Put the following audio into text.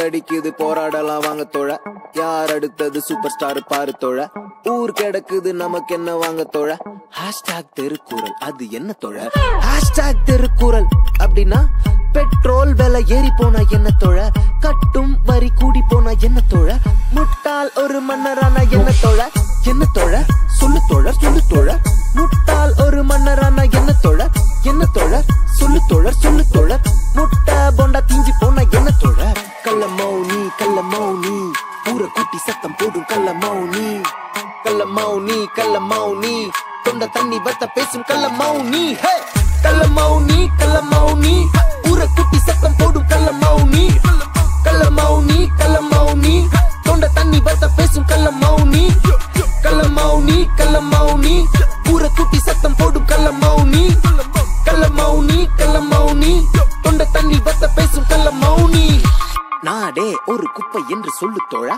அடிக்குது போராடலாம் வாங்க தோழ யார் அடுத்தது சூப்பர் ஸ்டார் பாரு தோழ ஊர் கிடக்குது நமக்கு என்ன வாங்க தோழ ஹேஷ்டாக் தெருக்குறள் அது என்ன தோழ ஹேஷ்டாக் தெருக்குறள் அப்படின்னா பெட்ரோல் விலை ஏறி போனா என்ன தோழ கட்டும் வரி கூடி போனா என்ன தோழ முட்டாள் ஒரு மன்னரானா என்ன தோழ என்ன தோழ சொல்லு தோழர் சொல்லு தோழர் முட்டாள் ஒரு மன்னரானா என்ன தோழர் என்ன தோழர் சொல்லு தோழர் சொல்லு தோழர் முட்டை போண்டா தீஞ்சி போனா என்ன தோழர் கள்ள மௌனி கள்ள மௌனி ஊர கூட்டி சத்தம் போடும் கள்ள மௌனி கள்ள மௌனி கள்ள மௌனி தொண்ட தண்ணி வத்த பேசும் கள்ள மௌனி ஹே! கள்ள மௌனி கள்ள மௌனி ஊர கூட்டி சத்தம் போடும் கள்ள மௌனி கள்ள மௌனி கள்ள மௌனி தொண்ட தண்ணி வத்த பேசும் கள்ள மௌனி கள்ள மௌனி கள்ள மௌனி ஊர கூட்டி சத்தம் போடும் கள்ள மௌனி கள்ள மௌனி கள்ள மௌனி தொண்ட தண்ணி வத்த பேசும் கள்ள மௌனி நாடே ஒரு குப்பை என்று சொல்லு தோழா